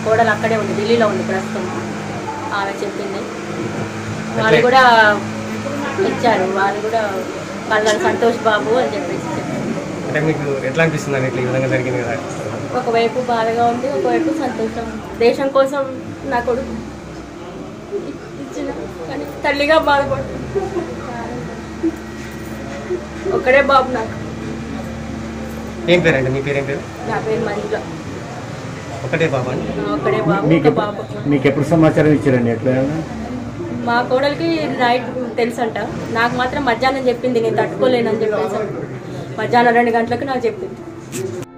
కోడలు అక్కడే ఉంది ఢిల్లీలో ఉంది ప్రస్తుతం ఆమె చెప్పింది వాళ్ళు కూడా ఇచ్చారు వాళ్ళు కూడా వాళ్ళని సంతోష్ బాబు అని చెప్పేసి చెప్పారు అంటే మీకు ఎట్లా అనిపిస్తుంది ఇట్లా ఈ విధంగా జరిగింది కదా ఒకవైపు బాధగా ఉంది ఒకవైపు సంతోషం దేశం కోసం నా కొడుకు ఇచ్చిన కానీ తల్లిగా బాధపడుతుంది ఒక్కడే బాబు నాకు ఏం పేరు అండి మీ పేరు ఏం పేరు నా పేరు మంజుల ఒకటే బాబా అండి నా ఒక్కడే బాబు మీకు ఒక బాబు మీకు ఎప్పుడు సమాచారం ఇచ్చారండి ఎట్లా మా కోడలికి నైట్ తెలుసంట నాకు మాత్రం మధ్యాహ్నం చెప్పింది నేను తట్టుకోలేనని చెప్పేసి మధ్యాహ్నం రెండు గంటలకు నాకు చెప్పింది